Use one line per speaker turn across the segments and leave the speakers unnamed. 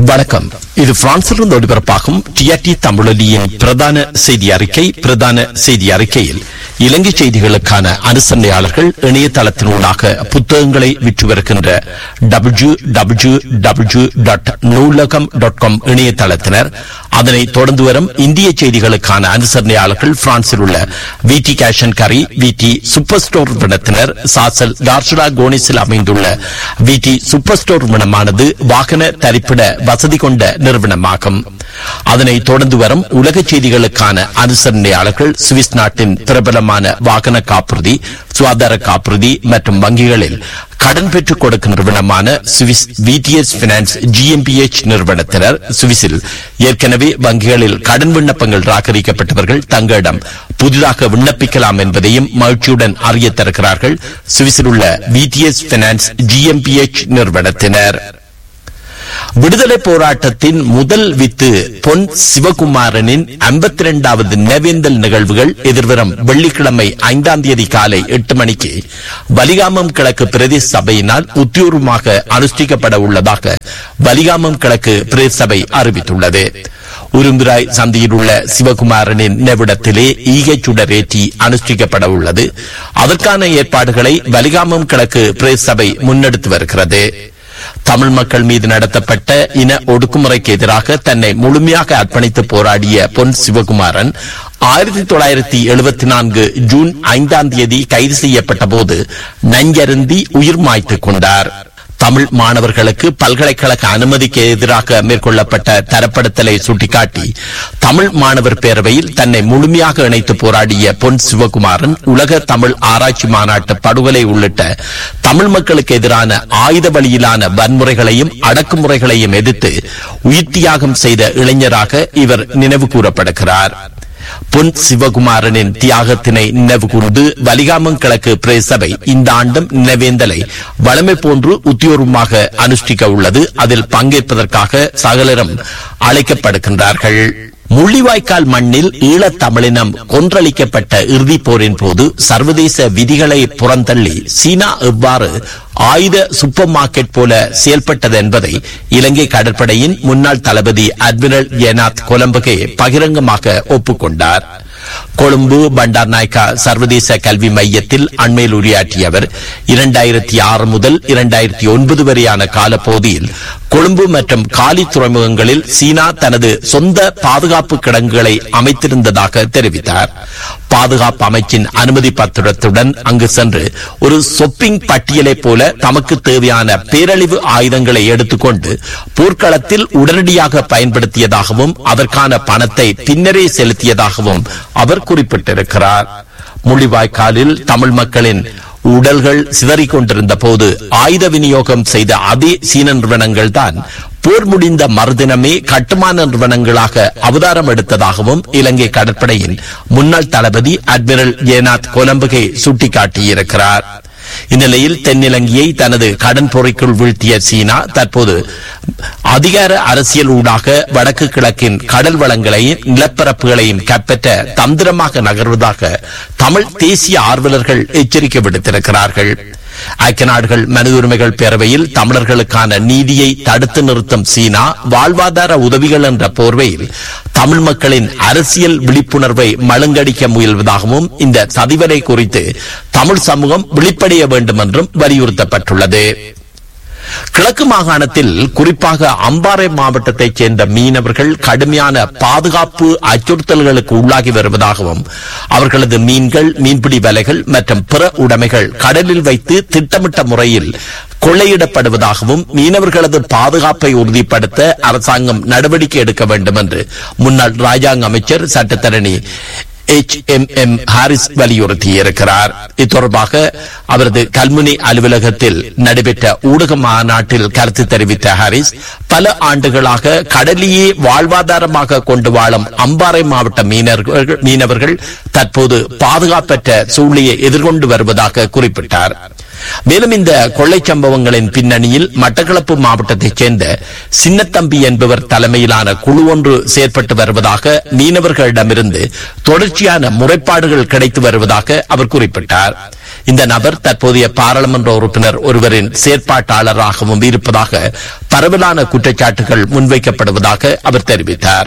வணக்கம் இது பிரான்சிலிருந்து ஒளிபரப்பாகும் டிஆர்டி தமிழொலியின் பிரதான செய்தி அறிக்கை பிரதான செய்தி அறிக்கையில் இலங்கை செய்திகளுக்கான அனுசரணையாளர்கள் இணையதளத்தினூடாக புத்தகங்களை விற்று வருகின்ற W W W dot Noolagam dot com இணையதளத்தினர் அதனை தொடர்ந்து வரும் இந்திய செய்திகளுக்கான அனுசரணையாளர்கள் பிரான்சில் உள்ள வி டி கேஷன் கரி வி டி சூப்பர் ஸ்டோர் நிறுவனத்தினர் சாசல் டார்சுலா கோனிஸில் அமைந்துள்ள வி டி சூப்பர் ஸ்டோர் நிறுவனமானது வாகன தரிப்பிட வசதி கொண்ட நிறுவனமாகும் அதனை தொடர்ந்து வரும் உலக செய்திகளுக்கான அனுசரணையாளர்கள் சுவிஸ் நாட்டின் பிரபலமான வாகன காப்புறுதி சுகாதார காப்புறுதி மற்றும் வங்கிகளில் கடன் பெற்றுக் கொடுக்கும் நிறுவனமான சுவிஸ் விடிஎஸ் பினான்ஸ் ஜிஎம்பிஎச் நிறுவனத்தினர் சுவிஸில் ஏற்கனவே வங்கிகளில் கடன் விண்ணப்பங்கள் ராகரிக்கப்பட்டவர்கள் தங்களிடம் புதிதாக விண்ணப்பிக்கலாம் என்பதையும் மகிழ்ச்சியுடன் அறிய தருகிறார்கள் சுவிஸில் உள்ள விடிஎஸ் பினான்ஸ் ஜிஎம்பிஎச் நிறுவனத்தினர் விடுதலை போராட்டத்தின் முதல் வித்து பொன் சிவகுமாரனின் ஐம்பத்தி இரண்டாவது நினைவேந்தல் நிகழ்வுகள் எதிர்வரும் வெள்ளிக்கிழமை ஐந்தாம் தேதி காலை எட்டு மணிக்கு வலிகாமம் கிழக்கு பிரதேச சபையினால் உத்தியோகமாக அனுஷ்டிக்கப்பட உள்ளதாக வலிகாமம் கிழக்கு பிரதேச சபை அறிவித்துள்ளது உரும்பிராய் சந்தையில் உள்ள சிவகுமாரனின் நினைவிடத்திலே ஈகை சுடரேற்றி அனுஷ்டிக்கப்பட உள்ளது அதற்கான ஏற்பாடுகளை வலிகாமம் கிழக்கு பிரதேச சபை முன்னெடுத்து வருகிறது தமிழ் மக்கள் மீது நடத்தப்பட்ட இன ஒடுக்குமுறைக்கு எதிராக தன்னை முழுமையாக அர்ப்பணித்து போராடிய பொன் சிவகுமாரன் ஆயிரத்தி தொள்ளாயிரத்தி எழுபத்தி நான்கு ஜூன் ஐந்தாம் தேதி கைது செய்யப்பட்ட போது நஞ்சருந்தி உயிர் மாய்த்துக் கொண்டார் தமிழ் மாணவர்களுக்கு பல்கலைக்கழக அனுமதிக்கு எதிராக மேற்கொள்ளப்பட்ட தரப்படுத்தலை சுட்டிக்காட்டி தமிழ் மாணவர் பேரவையில் தன்னை முழுமையாக இணைத்து போராடிய பொன் சிவகுமாரன் உலக தமிழ் ஆராய்ச்சி மாநாட்டு படுகொலை உள்ளிட்ட தமிழ் மக்களுக்கு எதிரான ஆயுத வழியிலான வன்முறைகளையும் அடக்குமுறைகளையும் எதிர்த்து உயிர் தியாகம் செய்த இளைஞராக இவர் நினைவு கூறப்படுகிறார் பொன் சிவகுமாரனின் தியாகத்தினை நினைவு கூர்ந்து வலிகாமம் கிழக்கு பிரேசபை இந்த ஆண்டும் நினைவேந்தலை வளமை போன்று உத்தியோகமாக அனுஷ்டிக்க உள்ளது அதில் பங்கேற்பதற்காக சகலரும் அழைக்கப்படுகின்றார்கள் முள்ளிவாய்க்கால் மண்ணில் ஈழத் தமிழினம் கொன்றளிக்கப்பட்ட இறுதிப் போரின் போது சர்வதேச விதிகளை புறந்தள்ளி சீனா எவ்வாறு ஆயுத சூப்பர் மார்க்கெட் போல செயல்பட்டது என்பதை இலங்கை கடற்படையின் முன்னாள் தளபதி அட்மிரல் ஏனாத் கொலம்பகே பகிரங்கமாக ஒப்புக்கொண்டார் கொழும்பு பண்டார் நாயக்கா சர்வதேச கல்வி மையத்தில் அண்மையில் உரையாற்றிய அவர் இரண்டாயிரத்தி ஆறு முதல் இரண்டாயிரத்தி ஒன்பது வரையான காலப்பகுதியில் கொழும்பு மற்றும் காலி துறைமுகங்களில் சீனா தனது சொந்த பாதுகாப்பு கிடங்குகளை அமைத்திருந்ததாக தெரிவித்தார் பாதுகாப்பு அமைச்சின் அனுமதி பத்திரத்துடன் அங்கு சென்று ஒரு சொப்பிங் பட்டியலை போல தமக்கு தேவையான பேரழிவு ஆயுதங்களை எடுத்துக்கொண்டு போர்க்களத்தில் உடனடியாக பயன்படுத்தியதாகவும் அதற்கான பணத்தை பின்னரே செலுத்தியதாகவும் அவர் குறிப்பிட்டிருக்கிறார் முள்ளிவாய்க்காலில் தமிழ் மக்களின் உடல்கள் சிதறிக் கொண்டிருந்த போது ஆயுத விநியோகம் செய்த அதே சீன நிறுவனங்கள் தான் போர் முடிந்த மறுதினமே கட்டுமான நிறுவனங்களாக அவதாரம் எடுத்ததாகவும் இலங்கை கடற்படையின் முன்னாள் தளபதி அட்மிரல் ஏனாத் கொலம்பகே சுட்டிக்காட்டியிருக்கிறார் இந்நிலையில் தென்னிலங்கையை தனது கடன் பொறைக்குள் வீழ்த்திய சீனா தற்போது அதிகார அரசியல் ஊடாக வடக்கு கிழக்கின் கடல் வளங்களையும் நிலப்பரப்புகளையும் கைப்பற்ற தந்திரமாக நகர்வதாக தமிழ் தேசிய ஆர்வலர்கள் எச்சரிக்கை விடுத்திருக்கிறார்கள் ஐக்கிய நாடுகள் மனித உரிமைகள் பேரவையில் தமிழர்களுக்கான நீதியை தடுத்து நிறுத்தும் சீனா வாழ்வாதார உதவிகள் என்ற போர்வையில் தமிழ் மக்களின் அரசியல் விழிப்புணர்வை மழுங்கடிக்க முயல்வதாகவும் இந்த சதிவரை குறித்து தமிழ் சமூகம் விழிப்படைய வேண்டும் என்றும் வலியுறுத்தப்பட்டுள்ளது கிழக்கு மாகாணத்தில் குறிப்பாக அம்பாறை மாவட்டத்தைச் சேர்ந்த மீனவர்கள் கடுமையான பாதுகாப்பு அச்சுறுத்தல்களுக்கு உள்ளாகி வருவதாகவும் அவர்களது மீன்கள் மீன்பிடி வலைகள் மற்றும் பிற உடைமைகள் கடலில் வைத்து திட்டமிட்ட முறையில் கொள்ளையிடப்படுவதாகவும் மீனவர்களது பாதுகாப்பை உறுதிப்படுத்த அரசாங்கம் நடவடிக்கை எடுக்க வேண்டும் என்று முன்னாள் ராஜாங்க அமைச்சர் சட்டத்தரணி எச் எம் எம் ஹாரிஸ் வலியுறுத்தியிருக்கிறார் இத்தொடர்பாக அவரது கல்முனை அலுவலகத்தில் நடைபெற்ற ஊடக மாநாட்டில் கருத்து தெரிவித்த ஹாரிஸ் பல ஆண்டுகளாக கடலையே வாழ்வாதாரமாக கொண்டு வாழும் அம்பாறை மாவட்ட மீனவர்கள் மீனவர்கள் தற்போது பாதுகாப்பற்ற சூழ்நிலையை எதிர்கொண்டு வருவதாக குறிப்பிட்டார் மேலும் இந்த கொள்ளை சம்பவங்களின் பின்னணியில் மட்டக்களப்பு மாவட்டத்தைச் சேர்ந்த சின்னத்தம்பி என்பவர் தலைமையிலான குழு ஒன்று செயற்பட்டு வருவதாக மீனவர்களிடமிருந்து தொடர்ச்சியான முறைப்பாடுகள் கிடைத்து வருவதாக அவர் குறிப்பிட்டார் இந்த நபர் தற்போதைய பாராளுமன்ற உறுப்பினர் ஒருவரின் செயற்பாட்டாளராகவும் இருப்பதாக பரவலான குற்றச்சாட்டுகள் முன்வைக்கப்படுவதாக அவர் தெரிவித்தார்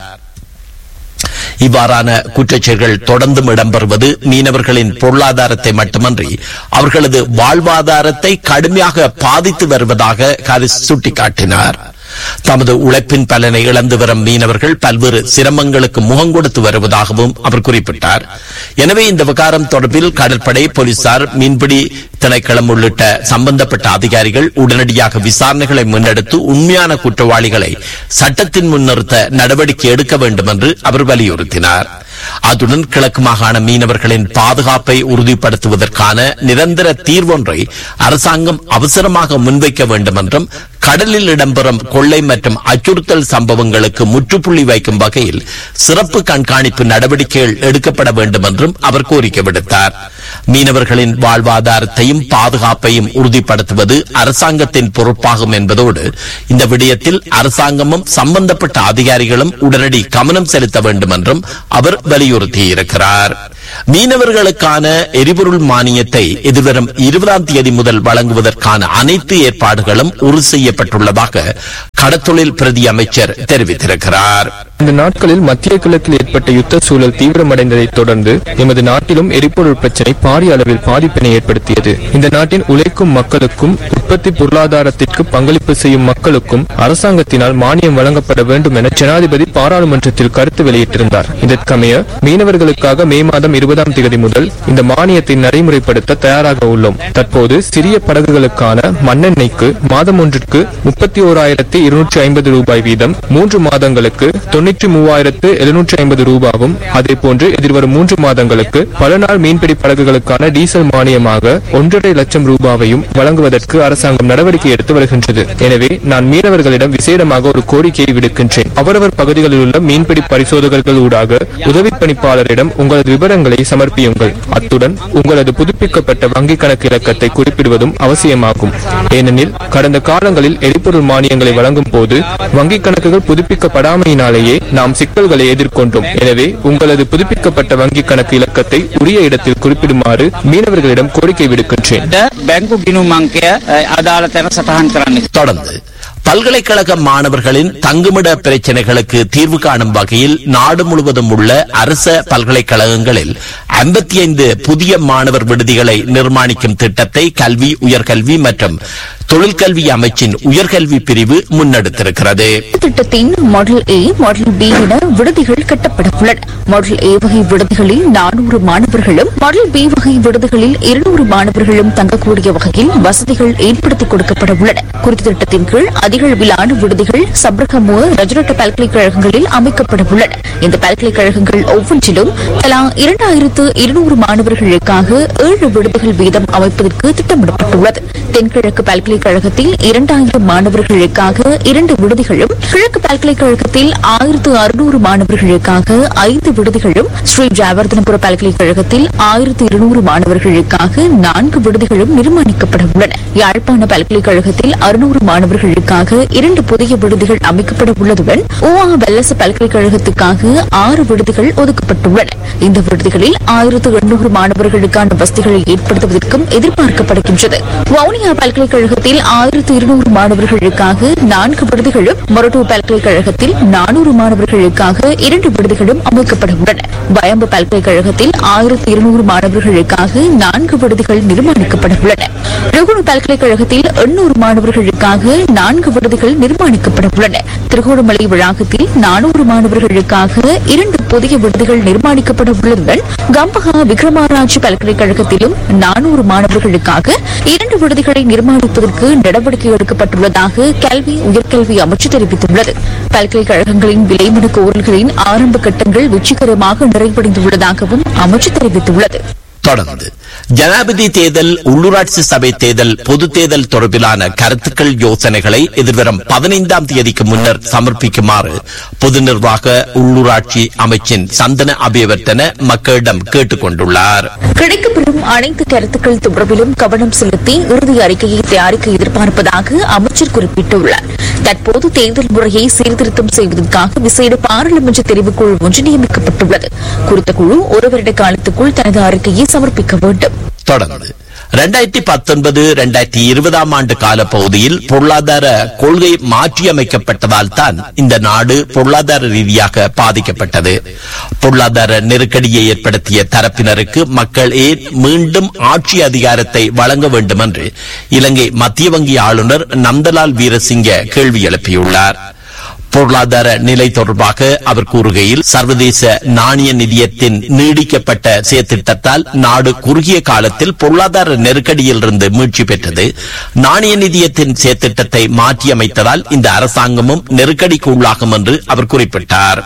இவ்வாறான குற்றச்செயல்கள் தொடர்ந்தும் இடம்பெறுவது மீனவர்களின் பொருளாதாரத்தை மட்டுமன்றி அவர்களது வாழ்வாதாரத்தை கடுமையாக பாதித்து வருவதாக ஹாரிஸ் சுட்டிக்காட்டினார் தமது உழைப்பின் பலனை இழந்து வரும் மீனவர்கள் பல்வேறு சிரமங்களுக்கு முகம் கொடுத்து வருவதாகவும் அவர் குறிப்பிட்டார் எனவே இந்த விவகாரம் தொடர்பில் கடற்படை போலீசார் மீன்பிடி திணைக்களம் உள்ளிட்ட சம்பந்தப்பட்ட அதிகாரிகள் உடனடியாக விசாரணைகளை முன்னெடுத்து உண்மையான குற்றவாளிகளை சட்டத்தின் முன் நிறுத்த நடவடிக்கை எடுக்க வேண்டும் என்று அவர் வலியுறுத்தினார் அத்துடன் கிழக்கு மாகாண மீனவர்களின் பாதுகாப்பை உறுதிப்படுத்துவதற்கான நிரந்தர தீர்வொன்றை அரசாங்கம் அவசரமாக முன்வைக்க வேண்டும் என்றும் கடலில் இடம்பெறும் கொள்ளை மற்றும் அச்சுறுத்தல் சம்பவங்களுக்கு முற்றுப்புள்ளி வைக்கும் வகையில் சிறப்பு கண்காணிப்பு நடவடிக்கைகள் எடுக்கப்பட வேண்டும் என்றும் அவர் கோரிக்கை விடுத்தார் மீனவர்களின் வாழ்வாதாரத்தையும் பாதுகாப்பையும் உறுதிப்படுத்துவது அரசாங்கத்தின் பொறுப்பாகும் என்பதோடு இந்த விடயத்தில் அரசாங்கமும் சம்பந்தப்பட்ட அதிகாரிகளும் உடனடி கவனம் செலுத்த வேண்டும் என்றும் அவர் வலியுறுத்தியிருக்கிறார் மீனவர்களுக்கான எரிபொருள் மானியத்தை எதிர்வரும் இருபதாம் தேதி முதல் வழங்குவதற்கான அனைத்து ஏற்பாடுகளும் உறுதி செய்யப்பட்டுள்ளதாக கடத்தொழில் பிரதி அமைச்சர் தெரிவித்திருக்கிறார்
இந்த நாட்களில் மத்திய கிழக்கில் ஏற்பட்ட யுத்த சூழல் தீவிரமடைந்ததைத் தொடர்ந்து எமது நாட்டிலும் எரிபொருள் பிரச்சினை பாரிய அளவில் பாதிப்பினை ஏற்படுத்தியது இந்த நாட்டின் உழைக்கும் மக்களுக்கும் உற்பத்தி பொருளாதாரத்திற்கு பங்களிப்பு செய்யும் மக்களுக்கும் அரசாங்கத்தினால் மானியம் வழங்கப்பட வேண்டும் என ஜனாதிபதி பாராளுமன்றத்தில் கருத்து வெளியிட்டிருந்தார் இதற்கமைய மீனவர்களுக்காக மே மாதம் இருபதாம் தேதி முதல் இந்த மானியத்தை நடைமுறைப்படுத்த தயாராக உள்ளோம் தற்போது சிறிய படகுகளுக்கான மண்ணெண்ணெய்க்கு மாதம் ஒன்றிற்கு முப்பத்தி ஓராயிரத்தி இருநூற்றி ஐம்பது ரூபாய் வீதம் மூன்று மாதங்களுக்கு தொன்னூற்றி மூவாயிரத்து எழுநூற்றி ஐம்பது ரூபாவும் அதே போன்று எதிர்வரும் மூன்று மாதங்களுக்கு பல நாள் மீன்பிடி படகுகளுக்கான டீசல் மானியமாக ஒன்றரை லட்சம் ரூபாவையும் வழங்குவதற்கு அரசாங்கம் நடவடிக்கை எடுத்து வருகின்றது எனவே நான் மீனவர்களிடம் விசேடமாக ஒரு கோரிக்கையை விடுக்கின்றேன் அவரவர் பகுதிகளில் உள்ள மீன்பிடி பரிசோதகர்கள் ஊடாக உதவி பணிப்பாளரிடம் உங்களது விவரங்களை சமர்ப்பியுங்கள் அத்துடன் உங்களது புதுப்பிக்கப்பட்ட வங்கிக் கணக்கு இலக்கத்தை குறிப்பிடுவதும் அவசியமாகும் ஏனெனில் கடந்த காலங்களில் எரிபொருள் மானியங்களை வழங்கும் போது வங்கிக் கணக்குகள் புதுப்பிக்கப்படாமையினாலேயே நாம் சிக்கல்களை எதிர்கொண்டோம் எனவே உங்களது புதுப்பிக்கப்பட்ட வங்கிக் கணக்கு இலக்கத்தை உரிய இடத்தில் குறிப்பிடுமாறு மீனவர்களிடம் கோரிக்கை விடுக்கின்றேன்
ද බැංකු ගිනුම් අංකය අ, අදාළ තැන සටහන් කරන්න.
தொடர்ந்து பல்கலைக்கழக மாணவர்களின் தங்குமிட பிரச்சனைகளுக்கு தீர்வு காணும் வகையில் நாடு முழுவதும் உள்ள அரச பல்கலைக்கழகங்களில் ஐம்பத்தி ஐந்து புதிய மாணவர் விடுதிகளை நிர்மாணிக்கும் திட்டத்தை கல்வி உயர்கல்வி மற்றும் தொழிற்கல்வி அமைச்சின் உயர்கல்வி பிரிவு முன்னெடுத்திருக்கிறது
திட்டத்தின் மாடல் ஏ மாடல் பி என விடுதிகள் கட்டப்பட உள்ளன மாடல் ஏ வகை விடுதிகளில் நானூறு மாணவர்களும் மாடல் பி வகை விடுதிகளில் இருநூறு மாணவர்களும் தங்கக்கூடிய வகையில் வசதிகள் ஏற்படுத்திக் கொடுக்கப்பட உள்ளன குறித்த திட்டத்தின் கீழ் அதிக அளவிலான விடுதிகள் சப்ரகமுவ ரஜரட்ட பல்கலைக்கழகங்களில் அமைக்கப்பட உள்ளன இந்த பல்கலைக்கழகங்கள் ஒவ்வொன்றிலும் தலா இரண்டாயிரத்து இருநூறு மாணவர்களுக்காக ஏழு விடுதிகள் வீதம் அமைப்பதற்கு திட்டமிடப்பட்டுள்ளது தென்கிழக்கு பல்கலைக்கழகத்தில் இரண்டாயிரம் மாணவர்களுக்காக இரண்டு விடுதிகளும் கிழக்கு பல்கலைக்கழகத்தில் ஆயிரத்து அறுநூறு மாணவர்களுக்காக ஐந்து விடுதிகளும் ஸ்ரீ ஜாவர்தனபுர பல்கலைக்கழகத்தில் ஆயிரத்து இருநூறு மாணவர்களுக்காக நான்கு விடுதிகளும் நிர்மாணிக்கப்பட உள்ளன யாழ்ப்பாண பல்கலைக்கழகத்தில் அறுநூறு மாணவர்களுக்காக இரண்டு புதிய விடுதிகள் அமைக்கப்பட உள்ளதுடன் ஓஆ வெல்லச பல்கலைக்கழகத்துக்காக ஆறு விடுதிகள் ஒதுக்கப்பட்டுள்ளன இந்த விடுதிகளில் ஆயிரத்து எண்ணூறு மாணவர்களுக்கான வசதிகளை ஏற்படுத்துவதற்கும் எதிர்பார்க்கப்படுகின்றது வவுனியா பல்கலைக்கழகத்தில் ஆயிரத்து இருநூறு மாணவர்களுக்காக நான்கு விடுதிகளும் மொரட்டோ பல்கலைக்கழகத்தில் நானூறு மாணவர்களுக்காக இரண்டு விடுதிகளும் அமைக்கப்பட உள்ளன வயம்பு பல்கலைக்கழகத்தில் ஆயிரத்து இருநூறு மாணவர்களுக்காக நான்கு விடுதிகள் நிர்மாணிக்கப்பட உள்ளன ருகுணு பல்கலைக்கழகத்தில் எண்ணூறு மாணவர்களுக்காக நான்கு விடுதிகள் நிர்மாணிக்கப்பட உள்ளன திருகோணமலை வளாகத்தில் நானூறு மாணவர்களுக்காக இரண்டு புதிய விடுதிகள் நிர்மாணிக்கப்பட உள்ளதுடன் கம்பஹா விக்ரமாராஜ் பல்கலைக்கழகத்திலும் நானூறு மாணவர்களுக்காக இரண்டு விடுதிகளை நிர்மாணிப்பதற்கு நடவடிக்கை எடுக்கப்பட்டுள்ளதாக கல்வி உயர்கல்வி அமைச்சு தெரிவித்துள்ளது பல்கலைக்கழகங்களின் விலைமனு கோரல்களின் ஆரம்ப கட்டங்கள் வெற்றிகரமாக நிறைவடைந்துள்ளதாகவும் அமைச்சு தெரிவித்துள்ளது
தொடர்ந்து ஜனாதிபதி தேர்தல் உள்ளூராட்சி சபை தேர்தல் பொது தேர்தல் தொடர்பிலான கருத்துக்கள் யோசனைகளை எதிர்வரும் பதினைந்தாம் தேதிக்கு முன்னர் சமர்ப்பிக்குமாறு பொது நிர்வாக உள்ளூராட்சி அமைச்சின் சந்தன அபியவர்த்தன மக்களிடம் கேட்டுக் கொண்டுள்ளார்
கிடைக்கப்பெறும் அனைத்து கருத்துக்கள் தொடர்பிலும் கவனம் செலுத்தி இறுதி அறிக்கையை தயாரிக்க எதிர்பார்ப்பதாக அமைச்சர் குறிப்பிட்டுள்ளார் தற்போது தேர்தல் முறையை சீர்திருத்தம் செய்வதற்காக விசேட பாராளுமன்ற தெரிவுக்குழு ஒன்று நியமிக்கப்பட்டுள்ளது குறித்த குழு ஒரு வருட காலத்துக்குள் தனது அறிக்கையை சமர்ப்பிக்க வேண்டும்
தொடர்ந்து இரண்டாயிரத்தி பத்தொன்பது இரண்டாயிரத்தி இருபதாம் ஆண்டு கால பகுதியில் பொருளாதார கொள்கை மாற்றியமைக்கப்பட்டதால் தான் இந்த நாடு பொருளாதார ரீதியாக பாதிக்கப்பட்டது பொருளாதார நெருக்கடியை ஏற்படுத்திய தரப்பினருக்கு மக்கள் ஏன் மீண்டும் ஆட்சி அதிகாரத்தை வழங்க வேண்டும் என்று இலங்கை மத்திய வங்கி ஆளுநர் நந்தலால் வீரசிங்க கேள்வி எழுப்பியுள்ளார் பொருளாதார நிலை தொடர்பாக அவர் கூறுகையில் சர்வதேச நாணய நிதியத்தின் நீடிக்கப்பட்ட செயற்திட்டத்தால் நாடு குறுகிய காலத்தில் பொருளாதார நெருக்கடியில் இருந்து மீட்சி பெற்றது நாணய நிதியத்தின் செயற்திட்டத்தை மாற்றியமைத்ததால் இந்த அரசாங்கமும் நெருக்கடிக்கு உள்ளாகும் என்று அவர் குறிப்பிட்டார்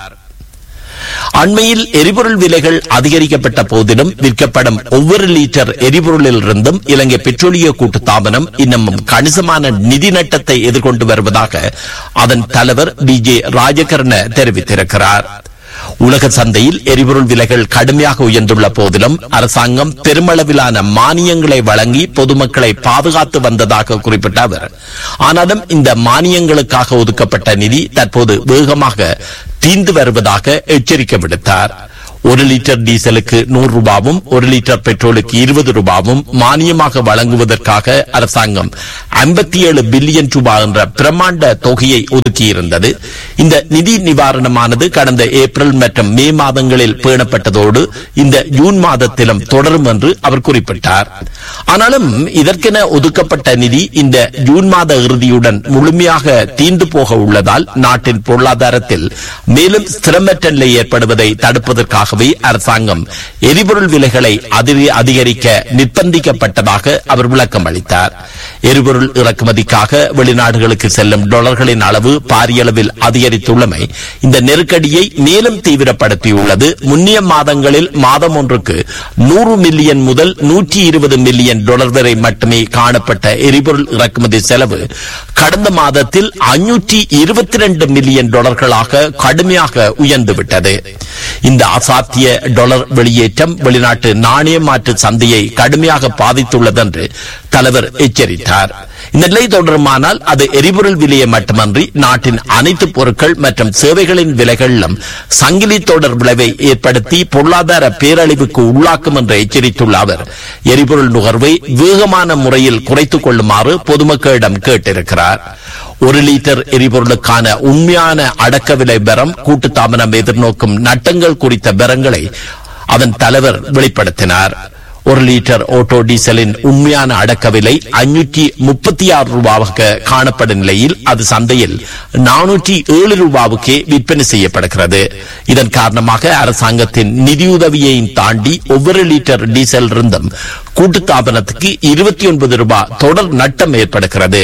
அண்மையில் எரிபொருள் விலைகள் அதிகரிக்கப்பட்ட போதிலும் விற்கப்படும் ஒவ்வொரு லிட்டர் எரிபொருளில் இருந்தும் இலங்கை பெட்ரோலிய கூட்டுத்தாபனம் இன்னமும் கணிசமான நிதி நட்டத்தை எதிர்கொண்டு வருவதாக அதன் தலைவர் டி ஜே ராஜகர்ண தெரிவித்திருக்கிறார் உலக சந்தையில் எரிபொருள் விலைகள் கடுமையாக உயர்ந்துள்ள போதிலும் அரசாங்கம் பெருமளவிலான மானியங்களை வழங்கி பொதுமக்களை பாதுகாத்து வந்ததாக குறிப்பிட்ட அவர் ஆனாலும் இந்த மானியங்களுக்காக ஒதுக்கப்பட்ட நிதி தற்போது வேகமாக தீர்ந்து வருவதாக எச்சரிக்கை விடுத்தார் ஒரு லிட்டர் டீசலுக்கு நூறு ரூபாவும் ஒரு லிட்டர் பெட்ரோலுக்கு இருபது ரூபாவும் மானியமாக வழங்குவதற்காக அரசாங்கம் ஐம்பத்தி ஏழு பில்லியன் ரூபாய் என்ற பிரம்மாண்ட தொகையை ஒதுக்கியிருந்தது இந்த நிதி நிவாரணமானது கடந்த ஏப்ரல் மற்றும் மே மாதங்களில் பேணப்பட்டதோடு இந்த ஜூன் மாதத்திலும் தொடரும் என்று அவர் குறிப்பிட்டார் ஆனாலும் இதற்கென ஒதுக்கப்பட்ட நிதி இந்த ஜூன் மாத இறுதியுடன் முழுமையாக தீர்ந்து போக உள்ளதால் நாட்டின் பொருளாதாரத்தில் மேலும் ஸ்திரமற்ற நிலை ஏற்படுவதை தடுப்பதற்காகவே அரசாங்கம் எரிபொருள் விலைகளை அதிக- அதிகரிக்க நிர்பந்திக்கப்பட்டதாக அவர் விளக்கம் அளித்தார் எரிபொருள் இறக்குமதிக்காக வெளிநாடுகளுக்கு செல்லும் டாலர்களின் அளவு பாரிய அளவில் அதிகரித்துள்ளமை இந்த நெருக்கடியை மேலும் தீவிரப்படுத்தியுள்ளது முன்னிய மாதங்களில் மாதம் ஒன்றுக்கு நூறு மில்லியன் முதல் நூற்றி இருபது மில்லியன் டாலர் வரை மட்டுமே காணப்பட்ட எரிபொருள் இறக்குமதி செலவு கடந்த மாதத்தில் ஐநூற்றி இருபத்தி ரெண்டு மில்லியன் டாலர்களாக கடுமையாக உயர்ந்துவிட்டது இந்த அசாத்திய டாலர் வெளியேற்றம் வெளிநாட்டு நாணய மாற்று சந்தையை கடுமையாக பாதித்துள்ளது என்று தலைவர் எச்சரித்தார் இந்த நிலை தொடருமானால் அது எரிபொருள் விலையை மட்டுமன்றி நாட்டின் அனைத்து பொருட்கள் மற்றும் சேவைகளின் விலைகளிலும் சங்கிலி தொடர் விளைவை ஏற்படுத்தி பொருளாதார பேரழிவுக்கு உள்ளாக்கும் என்று எச்சரித்துள்ள அவர் எரிபொருள் நுகர்வை வேகமான முறையில் குறைத்துக் கொள்ளுமாறு பொதுமக்களிடம் கேட்டிருக்கிறார் ஒரு லிட்டர் எரிபொருளுக்கான உண்மையான அடக்க விலை பெறம் கூட்டுத்தாபனம் எதிர்நோக்கும் நட்டங்கள் குறித்த பெறங்களை அதன் தலைவர் வெளிப்படுத்தினார் ஒரு லிட்டர் ஓட்டோ டீசலின் உண்மையான அடக்க விலை ஐநூற்றி முப்பத்தி ஆறு ரூபாவாக காணப்படும் நிலையில் அது சந்தையில் நானூற்றி ஏழு ரூபாவுக்கே விற்பனை செய்யப்படுகிறது இதன் காரணமாக அரசாங்கத்தின் நிதியுதவியை தாண்டி ஒவ்வொரு லிட்டர் டீசல் இருந்தும் கூட்டுத்தாபனத்துக்கு இருபத்தி ஒன்பது ரூபாய் தொடர் நட்டம் ஏற்படுகிறது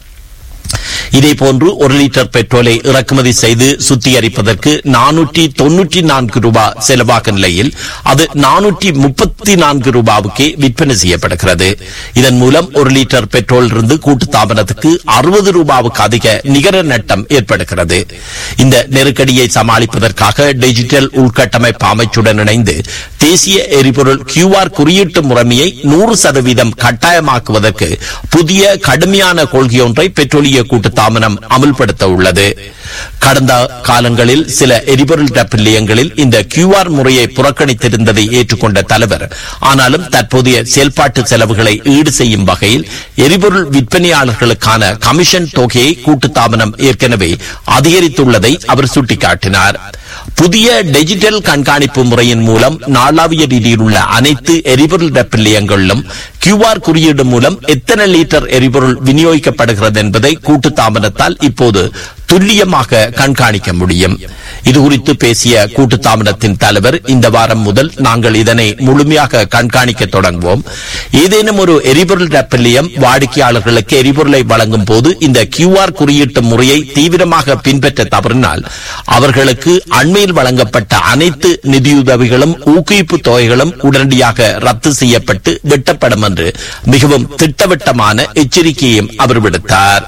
இதேபோன்று ஒரு லிட்டர் பெட்ரோலை இறக்குமதி செய்து சுத்திகரிப்பதற்கு நானூற்றி தொன்னூற்றி நான்கு ரூபாய் செலவாகும் நிலையில் அது நானூற்றி முப்பத்தி நான்கு ரூபாவுக்கே விற்பனை செய்யப்படுகிறது இதன் மூலம் ஒரு லிட்டர் பெட்ரோல் இருந்து கூட்டுத்தாபனத்துக்கு அறுபது ரூபாவுக்கு அதிக நிகர நட்டம் ஏற்படுகிறது இந்த நெருக்கடியை சமாளிப்பதற்காக டிஜிட்டல் உள்கட்டமைப்பு அமைச்சுடன் இணைந்து தேசிய எரிபொருள் கியூஆர் குறியீட்டு முறைமையை நூறு சதவீதம் கட்டாயமாக்குவதற்கு புதிய கடுமையான கொள்கையொன்றை பெட்ரோலிய கூட்டுத்தாபனம் அமல்படுத்த உள்ளது கடந்த காலங்களில் சில எரிபொருள் டப் நிலையங்களில் இந்த கியூஆர் முறையை புறக்கணித்திருந்ததை ஏற்றுக்கொண்ட தலைவர் ஆனாலும் தற்போதைய செயல்பாட்டு செலவுகளை ஈடு செய்யும் வகையில் எரிபொருள் விற்பனையாளர்களுக்கான கமிஷன் தொகையை கூட்டுத்தாபனம் ஏற்கனவே அதிகரித்துள்ளதை அவர் சுட்டிக்காட்டினார் புதிய டிஜிட்டல் கண்காணிப்பு முறையின் மூலம் நாளாவிய ரீதியில் உள்ள அனைத்து எரிபொருள் டப் நிலையங்களிலும் கியூஆர் குறியீடு மூலம் எத்தனை லிட்டர் எரிபொருள் விநியோகிக்கப்படுகிறது என்பதை கூட்டுத்தாபனத்தால் இப்போது துல்லியமாக கண்காணிக்க முடியும் இது குறித்து பேசிய கூட்டு தாமதத்தின் தலைவர் இந்த வாரம் முதல் நாங்கள் இதனை முழுமையாக கண்காணிக்க தொடங்குவோம் ஏதேனும் ஒரு எரிபொருள் டப்பலியம் வாடிக்கையாளர்களுக்கு எரிபொருளை வழங்கும் போது இந்த கியூஆர் குறியீட்டு முறையை தீவிரமாக பின்பற்ற தவறினால் அவர்களுக்கு அண்மையில் வழங்கப்பட்ட அனைத்து நிதியுதவிகளும் ஊக்குவிப்பு தொகைகளும் உடனடியாக ரத்து செய்யப்பட்டு வெட்டப்படும் என்று மிகவும் திட்டவட்டமான எச்சரிக்கையும் அவர் விடுத்தார்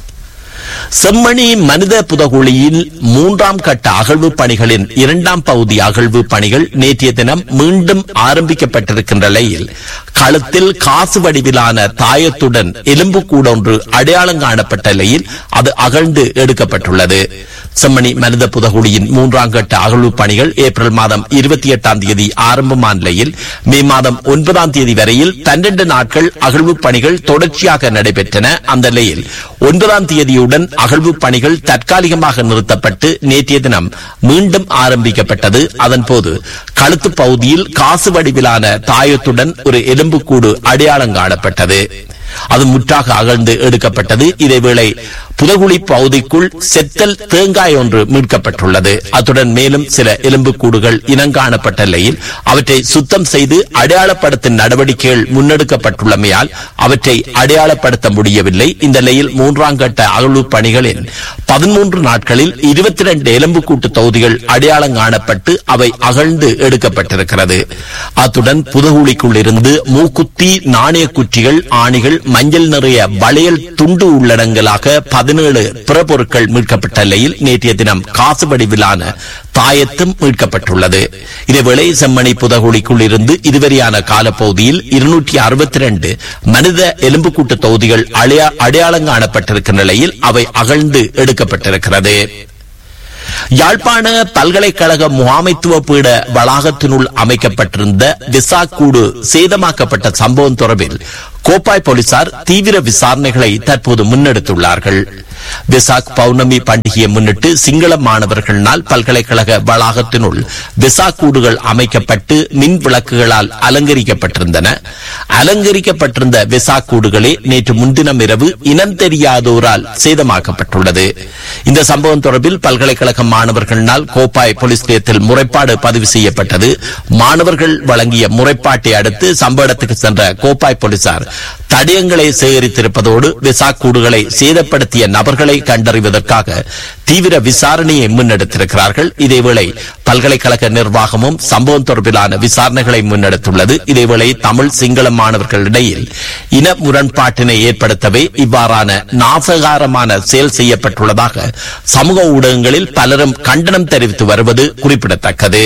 செம்மணி மனித புதகுழியில் மூன்றாம் கட்ட அகழ்வு பணிகளின் இரண்டாம் பகுதி அகழ்வு பணிகள் நேற்றைய தினம் மீண்டும் ஆரம்பிக்கப்பட்டிருக்கின்ற நிலையில் களத்தில் காசு வடிவிலான தாயத்துடன் எலும்பு கூடொன்று அடையாளம் காணப்பட்ட நிலையில் அது அகழ்ந்து எடுக்கப்பட்டுள்ளது செம்மணி மனித புதகுழியின் மூன்றாம் கட்ட அகழ்வு பணிகள் ஏப்ரல் மாதம் இருபத்தி எட்டாம் தேதி ஆரம்பமான நிலையில் மே மாதம் ஒன்பதாம் தேதி வரையில் பன்னெண்டு நாட்கள் அகழ்வு பணிகள் தொடர்ச்சியாக நடைபெற்றன அந்த நிலையில் ஒன்பதாம் தேதியுடன் அகழ்வு பணிகள் தற்காலிகமாக நிறுத்தப்பட்டு நேற்றைய தினம் மீண்டும் ஆரம்பிக்கப்பட்டது அதன்போது கழுத்து பகுதியில் காசு வடிவிலான தாயத்துடன் ஒரு எலும்புக்கூடு அடையாளம் காணப்பட்டது அது முற்றாக அகழ்ந்து எடுக்கப்பட்டது இதேவேளை புதகுழி பகுதிக்குள் செத்தல் தேங்காய் ஒன்று மீட்கப்பட்டுள்ளது அத்துடன் மேலும் சில எலும்புக்கூடுகள் இனங்காணப்பட்ட நிலையில் அவற்றை சுத்தம் செய்து அடையாளப்படுத்தும் நடவடிக்கைகள் முன்னெடுக்கப்பட்டுள்ளமையால் அவற்றை அடையாளப்படுத்த முடியவில்லை இந்த நிலையில் மூன்றாம் கட்ட அகழ்வு பணிகளின் பதிமூன்று நாட்களில் இருபத்தி இரண்டு எலும்புக்கூட்டு தொகுதிகள் அடையாளம் காணப்பட்டு அவை அகழ்ந்து எடுக்கப்பட்டிருக்கிறது அத்துடன் புதகுழிக்குள் இருந்து மூக்குத்தி நாணய குற்றிகள் ஆணிகள் மஞ்சள் நிறைய வளையல் துண்டு உள்ளடங்கலாக பதினேழு பிற பொருட்கள் மீட்கப்பட்ட நிலையில் நேற்றைய தினம் காசு வடிவிலான தாயத்தும் மீட்கப்பட்டுள்ளது இதேவேளை செம்மணி புதகுழிக்குள் இருந்து இதுவரையான காலப்பகுதியில் இருநூற்றி அறுபத்தி ரெண்டு மனித எலும்புக்கூட்டு தொகுதிகள் அடையா- அடையாளம் காணப்பட்டிருக்கிற நிலையில் அவை அகழ்ந்து எடுக்கப்பட்டிருக்கிறது யாழ்ப்பாண பல்கலைக்கழக முகாமைத்துவ பீட வளாகத்தினுள் அமைக்கப்பட்டிருந்த விசா கூடு சேதமாக்கப்பட்ட சம்பவம் தொடர்பில் கோப்பாய் போலீசார் தீவிர விசாரணைகளை தற்போது முன்னெடுத்துள்ளார்கள் விசாக் பௌர்ணமி பண்டிகையை முன்னிட்டு சிங்கள மாணவர்களினால் பல்கலைக்கழக வளாகத்தினுள் விசா கூடுகள் அமைக்கப்பட்டு மின் விளக்குகளால் அலங்கரிக்கப்பட்டிருந்தன அலங்கரிக்கப்பட்டிருந்த விசா கூடுகளே நேற்று முன்தினம் இரவு இனம் தெரியாதோரால் சேதமாக்கப்பட்டுள்ளது இந்த சம்பவம் தொடர்பில் பல்கலைக்கழக மாணவர்களினால் கோப்பாய் போலீஸ் நிலையத்தில் முறைப்பாடு பதிவு செய்யப்பட்டது மாணவர்கள் வழங்கிய முறைப்பாட்டை அடுத்து சம்பவ இடத்துக்கு சென்ற கோப்பாய் போலீசார் தடயங்களை சேகரித்திருப்பதோடு விசா கூடுகளை சேதப்படுத்திய நபர்களை கண்டறிவதற்காக தீவிர விசாரணையை முன்னெடுத்திருக்கிறார்கள் இதேவேளை பல்கலைக்கழக நிர்வாகமும் சம்பவம் தொடர்பிலான விசாரணைகளை முன்னெடுத்துள்ளது இதேவேளை தமிழ் சிங்கள மாணவர்களிடையில் இன முரண்பாட்டினை ஏற்படுத்தவே இவ்வாறான நாசகாரமான செயல் செய்யப்பட்டுள்ளதாக சமூக ஊடகங்களில் பலரும் கண்டனம் தெரிவித்து வருவது குறிப்பிடத்தக்கது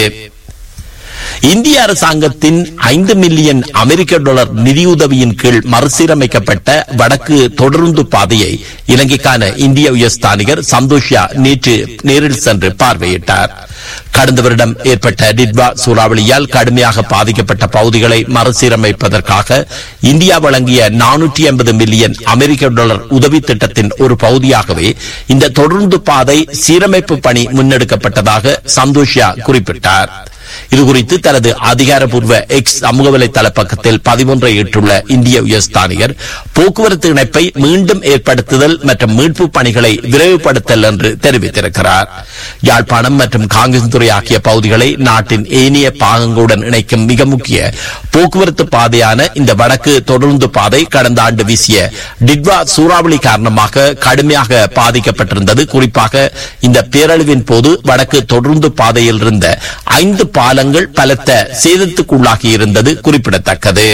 இந்திய அரசாங்கத்தின் ஐந்து மில்லியன் அமெரிக்க டாலர் நிதியுதவியின் கீழ் மறுசீரமைக்கப்பட்ட வடக்கு தொடருந்து பாதையை இலங்கைக்கான இந்திய உயர்ஸ்தானிகர் சந்தோஷியா நேற்று நேரில் சென்று பார்வையிட்டார் கடந்த வருடம் ஏற்பட்ட டிட்வா சூறாவளியால் கடுமையாக பாதிக்கப்பட்ட பகுதிகளை மறுசீரமைப்பதற்காக இந்தியா வழங்கிய நானூற்றி ஐம்பது மில்லியன் அமெரிக்க டாலர் உதவி திட்டத்தின் ஒரு பகுதியாகவே இந்த தொடருந்து பாதை சீரமைப்பு பணி முன்னெடுக்கப்பட்டதாக சந்தோஷியா குறிப்பிட்டார் இதுகுறித்து தனது அதிகாரப்பூர்வ எக்ஸ் சமூக வலைதள பக்கத்தில் பதிவொன்றை இட்டுள்ள இந்திய உயர்ஸ்தானிகர் போக்குவரத்து இணைப்பை மீண்டும் ஏற்படுத்துதல் மற்றும் மீட்பு பணிகளை விரைவுபடுத்தல் என்று தெரிவித்திருக்கிறார் யாழ்ப்பாணம் மற்றும் காங்கிரஸ்துறை ஆகிய பகுதிகளை நாட்டின் ஏனைய பாகங்களுடன் இணைக்கும் மிக முக்கிய போக்குவரத்து பாதையான இந்த வடக்கு தொடர்ந்து பாதை கடந்த ஆண்டு வீசிய டிட்வா சூறாவளி காரணமாக கடுமையாக பாதிக்கப்பட்டிருந்தது குறிப்பாக இந்த பேரழிவின் போது வடக்கு தொடர்ந்து பாதையில் இருந்த ஐந்து பாலங்கள் பலத்த சேதத்துக்குள்ளாகி இருந்தது குறிப்பிடத்தக்கது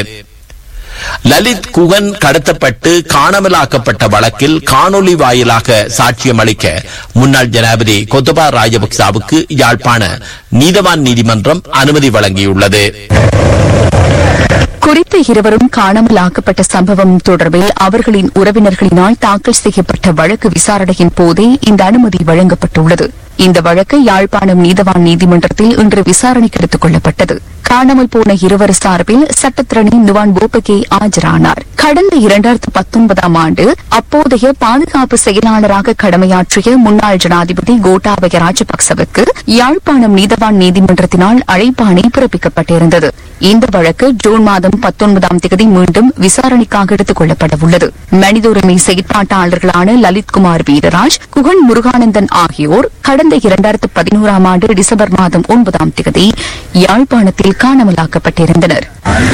லலித் குகன் கடத்தப்பட்டு காணாமலாக்கப்பட்ட வழக்கில் காணொலி வாயிலாக சாட்சியம் அளிக்க முன்னாள் ஜனாதிபதி கொத்தபா ராஜபக்சாவுக்கு யாழ்ப்பாண நீதவான் நீதிமன்றம் அனுமதி வழங்கியுள்ளது
குறித்த இருவரும் காணாமல் ஆக்கப்பட்ட சம்பவம் தொடர்பில் அவர்களின் உறவினர்களினால் தாக்கல் செய்யப்பட்ட வழக்கு விசாரணையின் போதே இந்த அனுமதி வழங்கப்பட்டுள்ளது இந்த வழக்கு யாழ்ப்பாணம் நீதவான் நீதிமன்றத்தில் இன்று விசாரணைக்கு எடுத்துக் கொள்ளப்பட்டது காணாமல் போன இருவர் சார்பில் சட்டத்திரணி நுவான் போபகே ஆஜரானார் கடந்த இரண்டாயிரத்து பத்தொன்பதாம் ஆண்டு அப்போதைய பாதுகாப்பு செயலாளராக கடமையாற்றிய முன்னாள் ஜனாதிபதி கோட்டாபய ராஜபக்சவுக்கு யாழ்ப்பாணம் நீதவான் நீதிமன்றத்தினால் அழைப்பாணை பிறப்பிக்கப்பட்டிருந்தது இந்த வழக்கு ஜூன் மாதம் மாதம் பத்தொன்பதாம் தேதி மீண்டும் விசாரணைக்காக எடுத்துக் கொள்ளப்பட உள்ளது மனித உரிமை செயற்பாட்டாளர்களான லலித்குமார் வீரராஜ் குகன் முருகானந்தன் ஆகியோர் கடந்த இரண்டாயிரத்து பதினோராம் ஆண்டு டிசம்பர் மாதம் ஒன்பதாம் தேதி யாழ்ப்பாணத்தில் காணாமலாக்கப்பட்டிருந்தனர்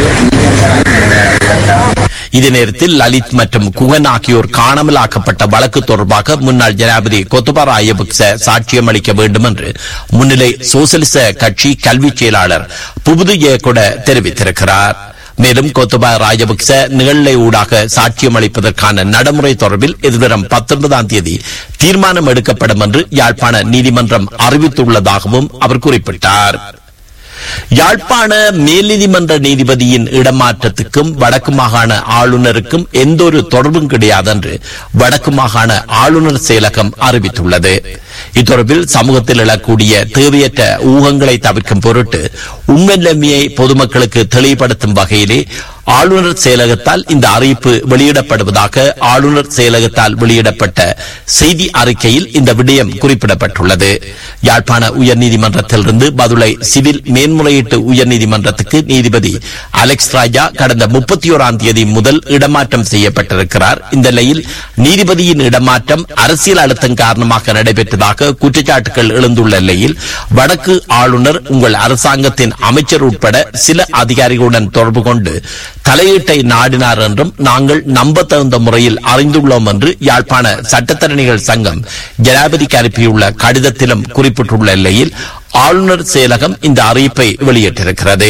இதே நேரத்தில் லலித் மற்றும் குகன் ஆகியோர் காணாமலாக்கப்பட்ட வழக்கு தொடர்பாக முன்னாள் ஜனாதிபதி கொத்தபா ராயபக்ச சாட்சியம் அளிக்க வேண்டும் என்று முன்னிலை சோசலிச கட்சி கல்வி செயலாளர் புபுது ஏகொட தெரிவித்திருக்கிறார் மேலும் கொத்தபா ராஜபக்ச நிகழ்நிலை ஊடாக சாட்சியம் அளிப்பதற்கான நடைமுறை தொடர்பில் எதிர்வரும் பத்தொன்பதாம் தேதி தீர்மானம் எடுக்கப்படும் என்று யாழ்ப்பாண நீதிமன்றம் அறிவித்துள்ளதாகவும் அவர் குறிப்பிட்டார் யாழ்ப்பாண மேல் நீதிமன்ற நீதிபதியின் இடமாற்றத்துக்கும் வடக்கு மாகாண ஆளுநருக்கும் எந்தொரு தொடர்பும் கிடையாது என்று வடக்கு மாகாண ஆளுநர் செயலகம் அறிவித்துள்ளது இத்தொடர்பில் சமூகத்தில் எழக்கூடிய தேவையற்ற ஊகங்களை தவிர்க்கும் பொருட்டு உண்மை நிலைமையை பொதுமக்களுக்கு தெளிவுபடுத்தும் வகையிலே ஆளுநர் செயலகத்தால் இந்த அறிவிப்பு வெளியிடப்படுவதாக ஆளுநர் செயலகத்தால் வெளியிடப்பட்ட செய்தி அறிக்கையில் இந்த விடயம் குறிப்பிடப்பட்டுள்ளது யாழ்ப்பாண உயர்நீதிமன்றத்திலிருந்து பதுளை சிவில் மேன்முறையீட்டு உயர்நீதிமன்றத்துக்கு நீதிபதி அலெக்ஸ் ராஜா கடந்த முப்பத்தி ஓராம் தேதி முதல் இடமாற்றம் செய்யப்பட்டிருக்கிறார் இந்த நிலையில் நீதிபதியின் இடமாற்றம் அரசியல் அழுத்தம் காரணமாக நடைபெற்றதாக குற்றச்சாட்டுகள் எழுந்துள்ள நிலையில் வடக்கு ஆளுநர் உங்கள் அரசாங்கத்தின் அமைச்சர் உட்பட சில அதிகாரிகளுடன் தொடர்பு கொண்டு தலையீட்டை நாடினார் என்றும் நாங்கள் நம்ப தகுந்த முறையில் அறிந்துள்ளோம் என்று யாழ்ப்பாண சட்டத்தரணிகள் சங்கம் ஜனாதிபதிக்கு அனுப்பியுள்ள கடிதத்திலும் குறிப்பிட்டுள்ள நிலையில் ஆளுநர் செயலகம் இந்த அறிவிப்பை வெளியிட்டிருக்கிறது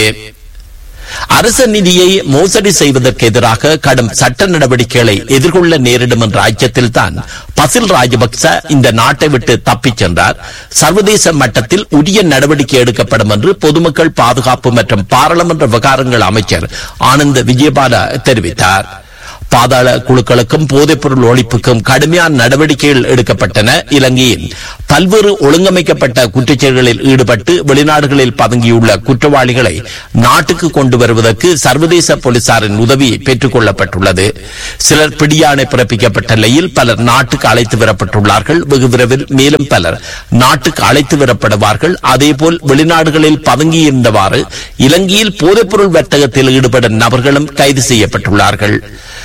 அரச நிதியை மோசடி செய்வதற்கு எதிராக கடும் சட்ட நடவடிக்கைகளை எதிர்கொள்ள நேரிடும் என்ற அச்சத்தில் தான் பசில் ராஜபக்ச இந்த நாட்டை விட்டு தப்பிச் சென்றார் சர்வதேச மட்டத்தில் உரிய நடவடிக்கை எடுக்கப்படும் என்று பொதுமக்கள் பாதுகாப்பு மற்றும் பாராளுமன்ற விவகாரங்கள் அமைச்சர் ஆனந்த் விஜயபால தெரிவித்தார் பாதாள குழுக்களுக்கும் போதைப்பொருள் ஒழிப்புக்கும் கடுமையான நடவடிக்கைகள் எடுக்கப்பட்டன இலங்கையில் பல்வேறு ஒழுங்கமைக்கப்பட்ட குற்றச்செயல்களில் ஈடுபட்டு வெளிநாடுகளில் பதுங்கியுள்ள குற்றவாளிகளை நாட்டுக்கு கொண்டு வருவதற்கு சர்வதேச போலீசாரின் உதவி பெற்றுக் கொள்ளப்பட்டுள்ளது சிலர் பிடியாணை பிறப்பிக்கப்பட்ட நிலையில் பலர் நாட்டுக்கு அழைத்து வரப்பட்டுள்ளார்கள் வெகு விரைவில் மேலும் பலர் நாட்டுக்கு அழைத்து வரப்படுவார்கள் அதேபோல் வெளிநாடுகளில் பதுங்கியிருந்தவாறு இலங்கையில் போதைப்பொருள் வர்த்தகத்தில் ஈடுபடும் நபர்களும் கைது செய்யப்பட்டுள்ளார்கள்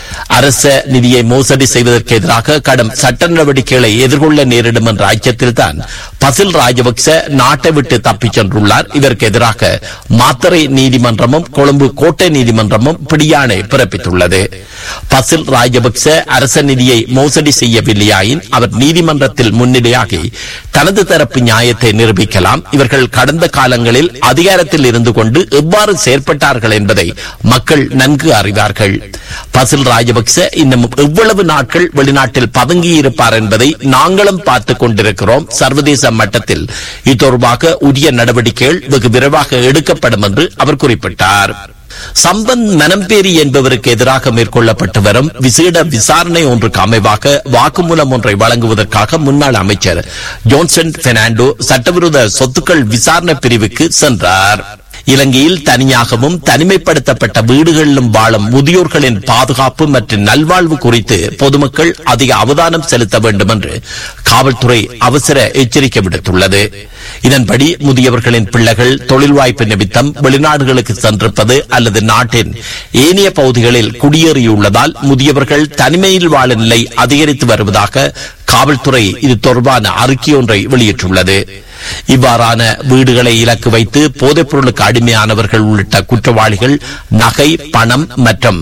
அரச நிதியை மோசடி செய்வதற்கு எதிராக கடும் சட்ட நடவடிக்கைகளை எதிர்கொள்ள நேரிடும் என்ற அச்சத்தில்தான் பசில் ராஜபக்ச நாட்டை விட்டு தப்பிச் சென்றுள்ளார் இதற்கு எதிராக மாத்தறை நீதிமன்றமும் கொழும்பு கோட்டை நீதிமன்றமும் பிடியாணை பிறப்பித்துள்ளது பசில் ராஜபக்ச அரச நிதியை மோசடி செய்யவில்லையாயின் அவர் நீதிமன்றத்தில் முன்னிலையாகி தனது தரப்பு நியாயத்தை நிரூபிக்கலாம் இவர்கள் கடந்த காலங்களில் அதிகாரத்தில் இருந்து கொண்டு எவ்வாறு செயற்பட்டார்கள் என்பதை மக்கள் நன்கு அறிவார்கள் பசில் ராஜபக்ச இன்னும் எவ்வளவு நாட்கள் வெளிநாட்டில் பதுங்கியிருப்பார் என்பதை நாங்களும் பார்த்துக் கொண்டிருக்கிறோம் சர்வதேச மட்டத்தில் இத்தொடர்பாக உரிய நடவடிக்கைகள் வெகு விரைவாக எடுக்கப்படும் என்று அவர் குறிப்பிட்டார் சம்பந்த் மனம்பேரி என்பவருக்கு எதிராக மேற்கொள்ளப்பட்டு வரும் விசேட விசாரணை ஒன்றுக்கு அமைவாக வாக்குமூலம் ஒன்றை வழங்குவதற்காக முன்னாள் அமைச்சர் ஜோன்சன் பெர்னாண்டோ சட்டவிரோத சொத்துக்கள் விசாரணை பிரிவுக்கு சென்றார் இலங்கையில் தனியாகவும் தனிமைப்படுத்தப்பட்ட வீடுகளிலும் வாழும் முதியோர்களின் பாதுகாப்பு மற்றும் நல்வாழ்வு குறித்து பொதுமக்கள் அதிக அவதானம் செலுத்த வேண்டும் என்று காவல்துறை அவசர எச்சரிக்கை விடுத்துள்ளது இதன்படி முதியவர்களின் பிள்ளைகள் தொழில் வாய்ப்பு நிமித்தம் வெளிநாடுகளுக்கு சென்றிருப்பது அல்லது நாட்டின் ஏனைய பகுதிகளில் குடியேறியுள்ளதால் முதியவர்கள் தனிமையில் வாழும் நிலை அதிகரித்து வருவதாக காவல்துறை இது தொடர்பான அறிக்கை ஒன்றை வெளியிட்டுள்ளது இவ்வாறான வீடுகளை இலக்கு வைத்து போதைப் பொருளுக்கு அடிமையானவர்கள் உள்ளிட்ட குற்றவாளிகள் நகை பணம் மற்றும்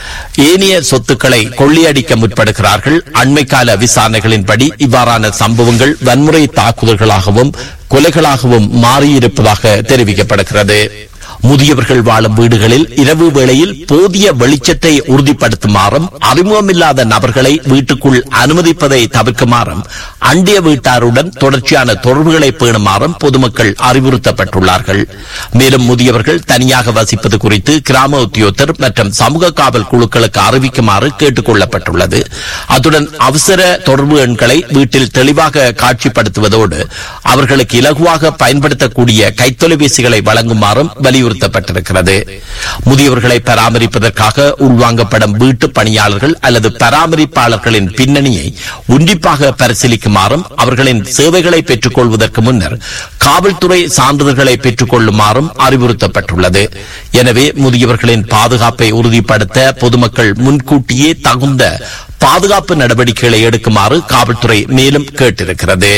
ஏனைய சொத்துக்களை கொள்ளையடிக்க முற்படுகிறார்கள் அண்மைக்கால விசாரணைகளின்படி இவ்வாறான சம்பவங்கள் வன்முறை தாக்குதல்களாகவும் கொலைகளாகவும் மாறியிருப்பதாக தெரிவிக்கப்படுகிறது முதியவர்கள் வாழும் வீடுகளில் இரவு வேளையில் போதிய வெளிச்சத்தை உறுதிப்படுத்துமாறும் அறிமுகமில்லாத நபர்களை வீட்டுக்குள் அனுமதிப்பதை தவிர்க்குமாறும் அண்டிய வீட்டாருடன் தொடர்ச்சியான தொடர்புகளை பேணுமாறும் பொதுமக்கள் அறிவுறுத்தப்பட்டுள்ளார்கள் மேலும் முதியவர்கள் தனியாக வசிப்பது குறித்து கிராம உத்தியோகத்தர் மற்றும் சமூக காவல் குழுக்களுக்கு அறிவிக்குமாறு கேட்டுக் கொள்ளப்பட்டுள்ளது அத்துடன் அவசர தொடர்பு எண்களை வீட்டில் தெளிவாக காட்சிப்படுத்துவதோடு அவர்களுக்கு இலகுவாக பயன்படுத்தக்கூடிய கைத்தொலைபேசிகளை வழங்குமாறும் வலியுறுத்தப்பட்டிருக்கிறது முதியவர்களை பராமரிப்பதற்காக உள்வாங்கப்படும் வீட்டு பணியாளர்கள் அல்லது பராமரிப்பாளர்களின் பின்னணியை உன்னிப்பாக பரிசீலிக்குமாறும் அவர்களின் சேவைகளை பெற்றுக் கொள்வதற்கு முன்னர் காவல்துறை சான்றிதழ்களை பெற்றுக் கொள்ளுமாறும் அறிவுறுத்தப்பட்டுள்ளது எனவே முதியவர்களின் பாதுகாப்பை உறுதிப்படுத்த பொதுமக்கள் முன்கூட்டியே தகுந்த பாதுகாப்பு நடவடிக்கைகளை எடுக்குமாறு காவல்துறை மேலும் கேட்டிருக்கிறது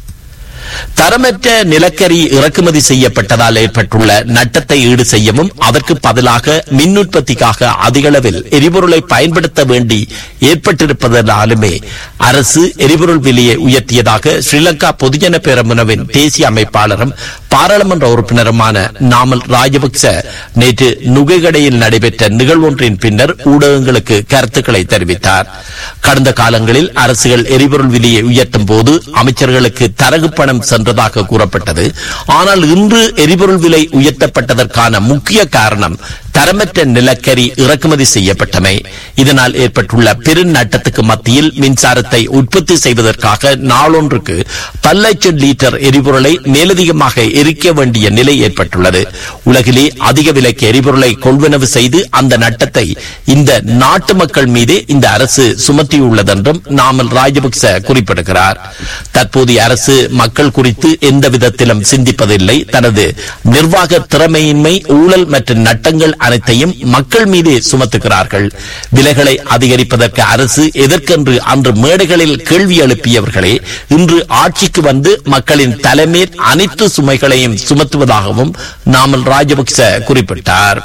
தரமற்ற நிலக்கரி இறக்குமதி செய்யப்பட்டதால் ஏற்பட்டுள்ள நட்டத்தை ஈடு செய்யவும் அதற்கு பதிலாக மின் உற்பத்திக்காக அதிகளவில் எரிபொருளை பயன்படுத்த வேண்டி ஏற்பட்டிருப்பதனாலுமே அரசு எரிபொருள் விலையை உயர்த்தியதாக ஸ்ரீலங்கா பொதுஜன பேரமுனவின் தேசிய அமைப்பாளரும் பாராளுமன்ற உறுப்பினருமான நாமல் ராஜபக்ச நேற்று நுகைகடையில் நடைபெற்ற நிகழ்வொன்றின் பின்னர் ஊடகங்களுக்கு கருத்துக்களை தெரிவித்தார் கடந்த காலங்களில் அரசுகள் எரிபொருள் விலையை உயர்த்தும் போது அமைச்சர்களுக்கு தரகு பணம் சென்றதாக கூறப்பட்டது ஆனால் இன்று எரிபொருள் விலை உயர்த்தப்பட்டதற்கான முக்கிய காரணம் தரமற்ற நிலக்கரி இறக்குமதி செய்யப்பட்டமை இதனால் ஏற்பட்டுள்ள பெரும் நட்டத்துக்கு மத்தியில் மின்சாரத்தை உற்பத்தி செய்வதற்காக நாளொன்றுக்கு பல லட்சம் லிட்டர் எரிபொருளை மேலதிகமாக எரிக்க வேண்டிய நிலை ஏற்பட்டுள்ளது உலகிலே அதிக விலைக்கு எரிபொருளை கொள்வனவு செய்து அந்த நட்டத்தை இந்த நாட்டு மக்கள் மீதே இந்த அரசு சுமத்தியுள்ளதென்றும் நாமல் ராஜபக்ச குறிப்பிடுகிறார் தற்போதைய அரசு மக்கள் குறித்து எந்த விதத்திலும் சிந்திப்பதில்லை தனது நிர்வாக திறமையின்மை ஊழல் மற்றும் நட்டங்கள் அனைத்தையும் மக்கள் மீதே சுமத்துகிறார்கள் விலைகளை அதிகரிப்பதற்கு அரசு எதற்கென்று அன்று மேடைகளில் கேள்வி எழுப்பியவர்களே இன்று ஆட்சிக்கு வந்து மக்களின் தலைமேல் அனைத்து சுமைகளையும் சுமத்துவதாகவும் நாமல் ராஜபக்ச குறிப்பிட்டார்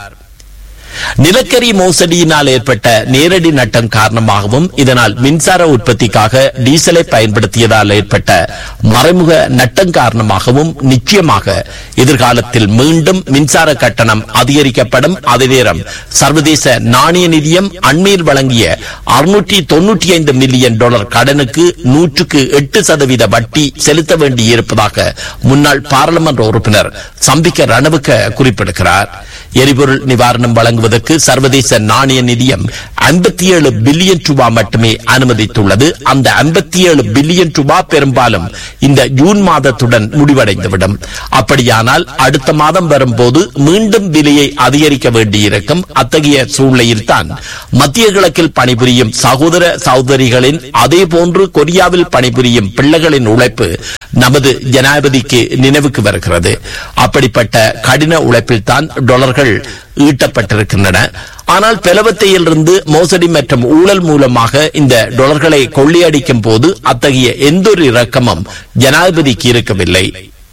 நிலக்கரி மோசடியினால் ஏற்பட்ட நேரடி நட்டம் காரணமாகவும் இதனால் மின்சார உற்பத்திக்காக டீசலை பயன்படுத்தியதால் ஏற்பட்ட மறைமுக நட்டம் காரணமாகவும் நிச்சயமாக எதிர்காலத்தில் மீண்டும் மின்சார கட்டணம் அதிகரிக்கப்படும் அதே நேரம் சர்வதேச நாணய நிதியம் அண்மையில் வழங்கிய அறுநூற்றி தொன்னூற்றி ஐந்து மில்லியன் டாலர் கடனுக்கு நூற்றுக்கு எட்டு சதவீத வட்டி செலுத்த வேண்டியிருப்பதாக முன்னாள் பாராளுமன்ற உறுப்பினர் சம்பிக்க ரணவுக்க குறிப்பிடுகிறார் எரிபொருள் நிவாரணம் வழங்குவதற்கு சர்வதேச நாணய நிதியம் ஐம்பத்தி ஏழு பில்லியன் ரூபாய் மட்டுமே அனுமதித்துள்ளது அந்த ஐம்பத்தி ஏழு பில்லியன் ரூபாய் பெரும்பாலும் இந்த ஜூன் மாதத்துடன் முடிவடைந்துவிடும் அப்படியானால் அடுத்த மாதம் வரும்போது மீண்டும் விலையை அதிகரிக்க வேண்டியிருக்கும் அத்தகைய சூழ்நிலையில் தான் மத்திய கிழக்கில் பணிபுரியும் சகோதர சகோதரிகளின் அதே போன்று கொரியாவில் பணிபுரியும் பிள்ளைகளின் உழைப்பு நமது ஜனாதிபதிக்கு நினைவுக்கு வருகிறது அப்படிப்பட்ட கடின உழைப்பில் தான் டாலர்கள் ஈட்டப்பட்டிருக்கின்றன ஆனால் பெலவத்தையிலிருந்து மோசடி மற்றும் ஊழல் மூலமாக இந்த டாலர்களை கொள்ளையடிக்கும் போது அத்தகைய எந்தொரு இறக்கமும் ஜனாதிபதிக்கு இருக்கவில்லை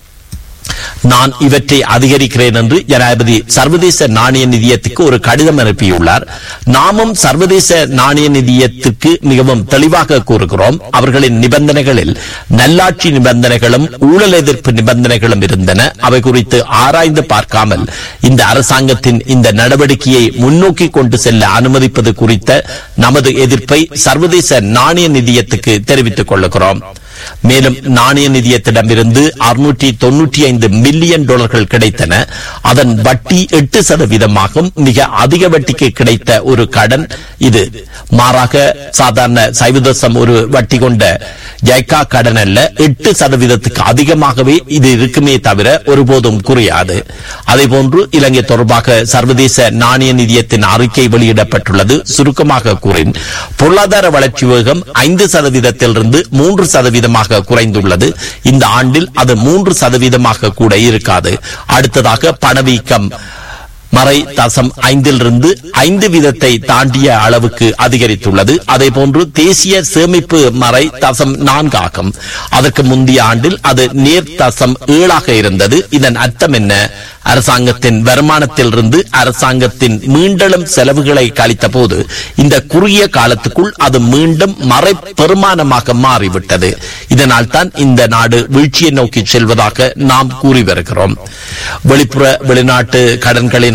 நான் இவற்றை அதிகரிக்கிறேன் என்று ஜனாதிபதி சர்வதேச நாணய நிதியத்துக்கு ஒரு கடிதம் அனுப்பியுள்ளார் நாமும் சர்வதேச நாணய நிதியத்துக்கு மிகவும் தெளிவாக கூறுகிறோம் அவர்களின் நிபந்தனைகளில் நல்லாட்சி நிபந்தனைகளும் ஊழல் எதிர்ப்பு நிபந்தனைகளும் இருந்தன அவை குறித்து ஆராய்ந்து பார்க்காமல் இந்த அரசாங்கத்தின் இந்த நடவடிக்கையை முன்னோக்கி கொண்டு செல்ல அனுமதிப்பது குறித்த நமது எதிர்ப்பை சர்வதேச நாணய நிதியத்துக்கு தெரிவித்துக் கொள்ளுகிறோம் மேலும் நாணய நிதியத்திடமிருந்து அறுநூற்றி தொன்னூற்றி ஐந்து மில்லியன் டாலர்கள் கிடைத்தன அதன் வட்டி எட்டு சதவீதமாகும் மிக அதிக வட்டிக்கு கிடைத்த ஒரு கடன் இது மாறாக சாதாரண சைவதசம் ஒரு வட்டி கொண்ட ஜைக்கா கடன் அல்ல எட்டு சதவீதத்துக்கு அதிகமாகவே இது இருக்குமே தவிர ஒருபோதும் குறையாது அதேபோன்று இலங்கை தொடர்பாக சர்வதேச நாணய நிதியத்தின் அறிக்கை வெளியிடப்பட்டுள்ளது சுருக்கமாக கூறின் பொருளாதார வளர்ச்சி வேகம் ஐந்து சதவீதத்திலிருந்து மூன்று சதவீதமாக குறைந்துள்ளது இந்த ஆண்டில் அது மூன்று சதவீதமாக கூட இருக்காது அடுத்ததாக பணவீக்கம் மறை தசம் ஐந்திலிருந்து ஐந்து வீதத்தை தாண்டிய அளவுக்கு அதிகரித்துள்ளது அதேபோன்று தேசிய சேமிப்பு மறை தசம் நான்காகும் அதற்கு முந்தைய ஆண்டில் அது நேர் தசம் ஏழாக இருந்தது இதன் அர்த்தம் என்ன அரசாங்கத்தின் வருமானத்திலிருந்து அரசாங்கத்தின் மீண்டெழும் செலவுகளை கழித்த போது இந்த குறுகிய காலத்துக்குள் அது மீண்டும் மறை பெருமானமாக மாறிவிட்டது இதனால் தான் இந்த நாடு வீழ்ச்சியை நோக்கி செல்வதாக நாம் கூறி வருகிறோம் வெளிப்புற வெளிநாட்டு கடன்களின்